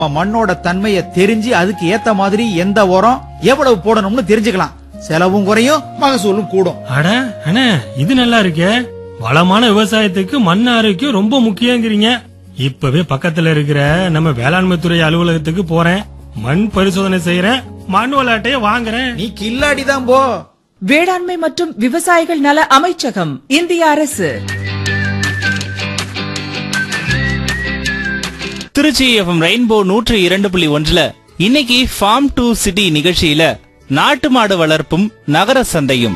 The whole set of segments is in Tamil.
மண்ணோட தன்மையை தெரிஞ்சு அதுக்கு ஏத்த மாதிரி எந்த உரம் எவ்வளவு போடணும்னு தெரிஞ்சுக்கலாம் செலவும் குறையும் மகசூலும் கூடும் அட அண்ணே இது நல்லா இருக்கே வளமான விவசாயத்துக்கு மண் ஆரோக்கியம் ரொம்ப முக்கியங்கிறீங்க இப்பவே பக்கத்துல இருக்கிற நம்ம வேளாண்மை துறை அலுவலகத்துக்கு போறேன் மண் பரிசோதனை செய்யறேன் மண் விளையாட்டைய வாங்குறேன் நீ கில்லாடி தான் போ வேளாண்மை மற்றும் விவசாயிகள் நல அமைச்சகம் இந்திய அரசு திருச்சி எஃப்எம் ரெயின்போ நூற்று இரண்டு புள்ளி ஒன்றுல இன்னைக்கு ஃபார்ம் டு சிட்டி நிகழ்ச்சியில நாட்டு மாடு வளர்ப்பும் நகர சந்தையும்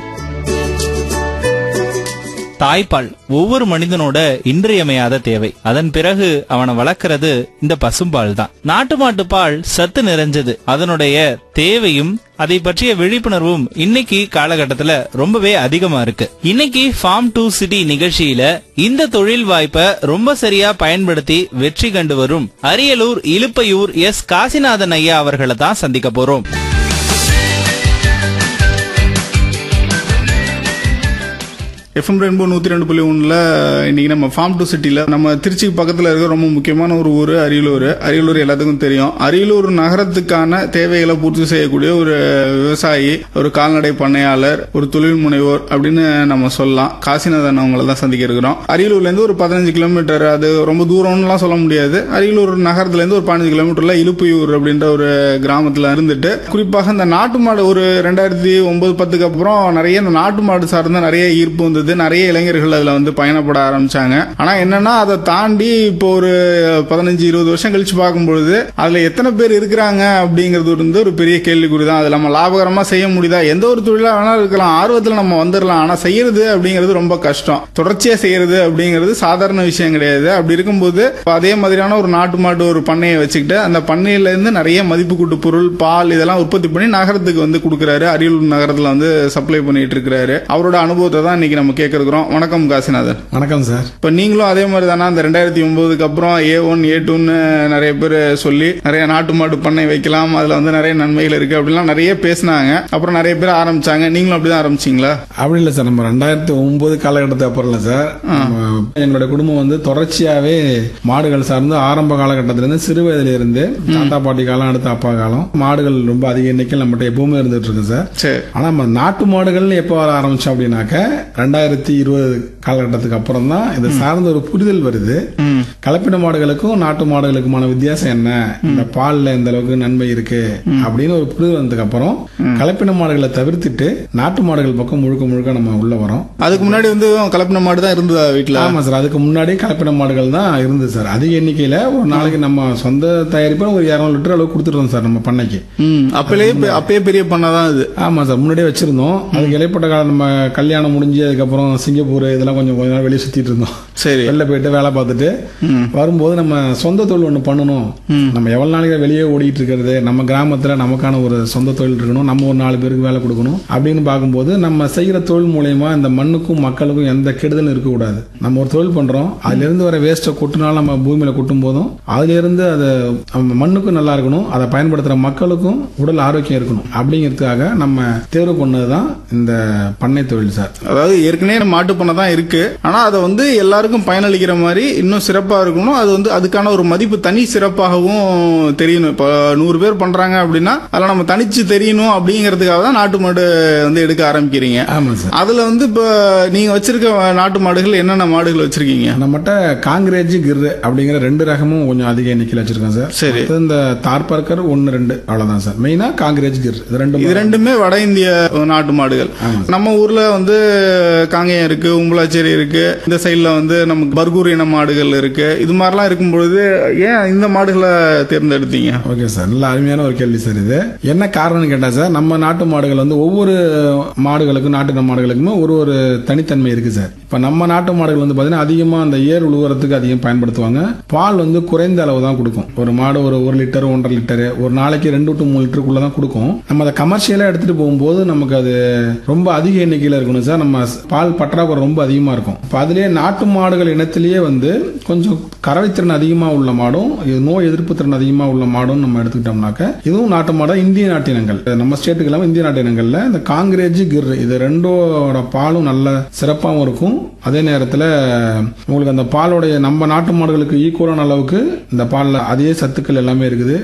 தாய்ப்பால் ஒவ்வொரு மனிதனோட இன்றியமையாத தேவை அதன் பிறகு அவனை வளர்க்கறது இந்த பசும்பால் தான் நாட்டு மாட்டு பால் சத்து நிறைஞ்சது அதனுடைய தேவையும் அதை பற்றிய விழிப்புணர்வும் இன்னைக்கு காலகட்டத்துல ரொம்பவே அதிகமா இருக்கு இன்னைக்கு ஃபார்ம் டு சிட்டி நிகழ்ச்சியில இந்த தொழில் வாய்ப்பை ரொம்ப சரியா பயன்படுத்தி வெற்றி கண்டு வரும் அரியலூர் இலுப்பையூர் எஸ் காசிநாதன் ஐயா அவர்களை தான் சந்திக்க போறோம் எஃப்எம் ரெயின்போ நூற்றி ரெண்டு புள்ளி ஒன்றில் இன்னைக்கு நம்ம ஃபார்ம் டு சிட்டியில் நம்ம திருச்சிக்கு பக்கத்தில் இருக்க ரொம்ப முக்கியமான ஒரு ஊர் அரியலூர் அரியலூர் எல்லாத்துக்கும் தெரியும் அரியலூர் நகரத்துக்கான தேவைகளை பூர்த்தி செய்யக்கூடிய ஒரு விவசாயி ஒரு கால்நடை பண்ணையாளர் ஒரு தொழில் முனைவோர் அப்படின்னு நம்ம சொல்லலாம் காசிநாதன் அவங்கள தான் சந்திக்க இருக்கிறோம் அரியலூர்லேருந்து ஒரு பதினஞ்சு கிலோமீட்டர் அது ரொம்ப தூரம்லாம் சொல்ல முடியாது அரியலூர் நகரத்துலேருந்து ஒரு பதினஞ்சு கிலோமீட்டர்ல இலுப்பையூர் அப்படின்ற ஒரு கிராமத்தில் இருந்துட்டு குறிப்பாக இந்த நாட்டு மாடு ஒரு ரெண்டாயிரத்தி ஒன்பது பத்துக்கு அப்புறம் நிறைய இந்த நாட்டு மாடு சார்ந்த நிறைய ஈர்ப்பு வந்தது நிறைய இளைஞர்கள் அதுல வந்து பயணப்பட ஆரம்பிச்சாங்க ஆனா என்னன்னா அதை தாண்டி இப்போ ஒரு பதினஞ்சு இருபது வருஷம் கழிச்சு பார்க்கும்பொழுது அதுல எத்தனை பேர் இருக்கிறாங்க அப்படிங்கிறது வந்து ஒரு பெரிய கேள்விக்குறி தான் அது நம்ம லாபகரமா செய்ய முடியுதா எந்த ஒரு தொழிலா வேணாலும் இருக்கலாம் ஆர்வத்துல நம்ம வந்துடலாம் ஆனா செய்யறது அப்படிங்கிறது ரொம்ப கஷ்டம் தொடர்ச்சியா செய்யறது அப்படிங்கிறது சாதாரண விஷயம் கிடையாது அப்படி இருக்கும்போது இப்ப அதே மாதிரியான ஒரு நாட்டு மாட்டு ஒரு பண்ணையை வச்சுக்கிட்டு அந்த பண்ணையில இருந்து நிறைய மதிப்பு கூட்டு பொருள் பால் இதெல்லாம் உற்பத்தி பண்ணி நகரத்துக்கு வந்து கொடுக்குறாரு அரியலூர் நகரத்துல வந்து சப்ளை பண்ணிட்டு இருக்கிறாரு அவரோட அனுபவத்தை தான் இன்னைக்கு நம்ம கேட்கிறோம் வணக்கம் காசிநாதன் வணக்கம் சார் இப்ப நீங்களும் அதே மாதிரி தானே அந்த ரெண்டாயிரத்தி ஒன்பதுக்கு அப்புறம் ஏ ஒன் ஏ டூன்னு நிறைய பேர் சொல்லி நிறைய நாட்டு மாடு பண்ணை வைக்கலாம் அதுல வந்து நிறைய நன்மைகள் இருக்கு அப்படிலாம் நிறைய பேசினாங்க அப்புறம் நிறைய பேர் ஆரம்பிச்சாங்க நீங்களும் அப்படிதான் ஆரம்பிச்சீங்களா அப்படி இல்லை சார் நம்ம ரெண்டாயிரத்தி ஒன்பது காலகட்டத்துக்கு அப்புறம் இல்லை சார் நம்ம எங்களுடைய குடும்பம் வந்து தொடர்ச்சியாவே மாடுகள் சார்ந்து ஆரம்ப காலகட்டத்திலிருந்து சிறு வயதுல இருந்து தாத்தா பாட்டி காலம் அடுத்த அப்பா காலம் மாடுகள் ரொம்ப அதிக எண்ணிக்கையில் நம்மகிட்ட எப்பவுமே இருந்துட்டு இருக்கு சார் சரி ஆனா நம்ம நாட்டு மாடுகள் எப்போ வர ஆரம்பிச்சோம் அப்படின்னாக்க ரெண்டாயிரத்தி இருபது காலகட்டத்துக்கு அப்புறம் தான் இதை சார்ந்த ஒரு புரிதல் வருது கலப்பின மாடுகளுக்கும் நாட்டு மாடுகளுக்குமான வித்தியாசம் என்ன இந்த பால்ல இந்த அளவுக்கு நன்மை இருக்கு அப்படின்னு ஒரு புரிதல் வந்ததுக்கு அப்புறம் கலப்பின மாடுகளை தவிர்த்துட்டு நாட்டு மாடுகள் பக்கம் முழுக்க முழுக்க நம்ம உள்ள வரோம் அதுக்கு முன்னாடி வந்து கலப்பின மாடு தான் இருந்ததா வீட்டுல ஆமா சார் அதுக்கு முன்னாடி கலப்பின மாடுகள் தான் இருந்தது சார் அதிக எண்ணிக்கையில ஒரு நாளைக்கு நம்ம சொந்த தயாரிப்பா ஒரு இரநூறு லிட்டர் அளவு கொடுத்துருந்தோம் சார் நம்ம பண்ணைக்கு ம் அப்பலே அப்பயே பெரிய பண்ணை தான் இது ஆமா சார் முன்னாடியே வச்சிருந்தோம் அதுக்கு இடைப்பட்ட காலம் நம்ம கல்யாணம் முடிஞ்சு அதுக்கப்புறம் சிங்கப்பூர் இதெல்லாம் கொஞ்சம் கொஞ்ச நாள் வெளியே சுத்திட்டு இருந்தோம் சரி வெளில போயிட்டு வேலை பார்த்துட்டு வரும்போது நம்ம சொந்த தொழில் ஒன்று பண்ணணும் நம்ம எவ்வளவு நாளைக்கு வெளியே ஓடிட்டு இருக்கிறது நம்ம கிராமத்துல நமக்கான ஒரு சொந்த தொழில் இருக்கணும் நம்ம ஒரு நாலு பேருக்கு வேலை கொடுக்கணும் அப்படின்னு பார்க்கும்போது நம்ம செய்யற தொழில் மூலயமா இந்த மண்ணுக்கும் மக்களுக்கும் எந்த கெடுதலும் இருக்கக்கூடாது நம்ம ஒரு தொழில் பண்றோம் அதுல இருந்து வர வேஸ்ட்டை கொட்டினாலும் நம்ம பூமியில கொட்டும் போதும் அதுல இருந்து அது நம்ம மண்ணுக்கும் நல்லா இருக்கணும் அதை பயன்படுத்துற மக்களுக்கும் உடல் ஆரோக்கியம் இருக்கணும் அப்படிங்கிறதுக்காக நம்ம தேர்வு பண்ணதுதான் இந்த பண்ணை தொழில் சார் அதாவது ஏற்கனவே நம்ம மாட்டு பண்ணை தான் இருக்கு ஆனா அதை வந்து எல்லாருக்கும் பயனளிக்கிற மாதிரி இன்னும் சிறப்பா இருக்கணும் அது வந்து அதுக்கான ஒரு மதிப்பு தனி சிறப்பாகவும் தெரியணும் இப்போ நூறு பேர் பண்றாங்க அப்படின்னா அதில் நம்ம தனிச்சு தெரியணும் அப்படிங்கிறதுக்காக தான் நாட்டு மாடு வந்து எடுக்க ஆரம்பிக்கிறீங்க ஆமா சார் அதுல வந்து இப்போ நீங்க வச்சிருக்க நாட்டு மாடுகள் என்னென்ன மாடுகள் வச்சிருக்கீங்க நம்மகிட்ட காங்கிரேஜ் கிர் அப்படிங்கிற ரெண்டு ரகமும் கொஞ்சம் அதிக எண்ணிக்கையில் வச்சிருக்கோம் சார் சரி. மத்த இந்த தார்பார்க்கர் ஒன்னு ரெண்டு அவ்வளவுதான் சார் மெயினா காங்கிரேஜ் கிர் இது ரெண்டு இது ரெண்டுமே வட இந்திய நாட்டு மாடுகள் நம்ம ஊர்ல வந்து காங்கேயம் இருக்கு உம்பலாச்சேரி இருக்கு இந்த சைடுல வந்து நமக்கு பர்கூர் இன மாடுகள் இருக்கு இது மாதிரிலாம் இருக்கும் பொழுது ஏன் இந்த மாடுகளை தேர்ந்தெடுத்தீங்க ஓகே சார் நல்ல அருமையான ஒரு கேள்வி சார் இது என்ன காரணம்னு கேட்டா சார் நம்ம நாட்டு மாடுகள் வந்து ஒவ்வொரு மாடுகளுக்கும் நாட்டு மாடுகளுக்குமே ஒரு ஒரு தனித்தன்மை இருக்கு சார் இப்ப நம்ம நாட்டு மாடுகள் வந்து பாத்தீங்கன்னா அதிகமா அந்த ஏர் உழுவுறதுக்கு அதிகம் பயன்படுத்துவாங்க பால் வந்து குறைந்த அளவு தான் கொடுக்கும் ஒரு மாடு ஒரு ஒரு லிட்டர் ஒன்றரை லிட்டர் ஒரு நாளைக்கு ரெண்டு டு மூணு லிட்டருக்குள்ள தான் கொடுக்கும் நம்ம அதை கமர்ஷியலா எடுத்துட்டு போகும்போது நமக்கு அது ரொம்ப அதிக எண்ணிக்கையில இருக்கணும் சார் நம்ம பால் பற்றாக்குறை ரொம்ப அதிகமா இருக்கும் இப்ப அதுலயே நாட்டு மாடு மாடுகள் இனத்திலேயே வந்து கொஞ்சம் கறவைத்திறன் அதிகமா உள்ள மாடும் இது நோய் எதிர்ப்பு திறன் அதிகமா உள்ள மாடும் நம்ம எடுத்துக்கிட்டோம்னாக்க இதுவும் நாட்டு மாடா இந்திய நாட்டு இனங்கள் நம்ம ஸ்டேட்டுக்கு இல்லாம இந்திய நாட்டு இனங்கள்ல இந்த காங்கிரேஜ் கிர் இது ரெண்டோட பாலும் நல்ல சிறப்பாகவும் இருக்கும் அதே நேரத்தில் உங்களுக்கு அந்த பாலுடைய நம்ம நாட்டு மாடுகளுக்கு ஈக்குவலான அளவுக்கு இந்த பாலில் அதே சத்துக்கள் எல்லாமே இருக்குது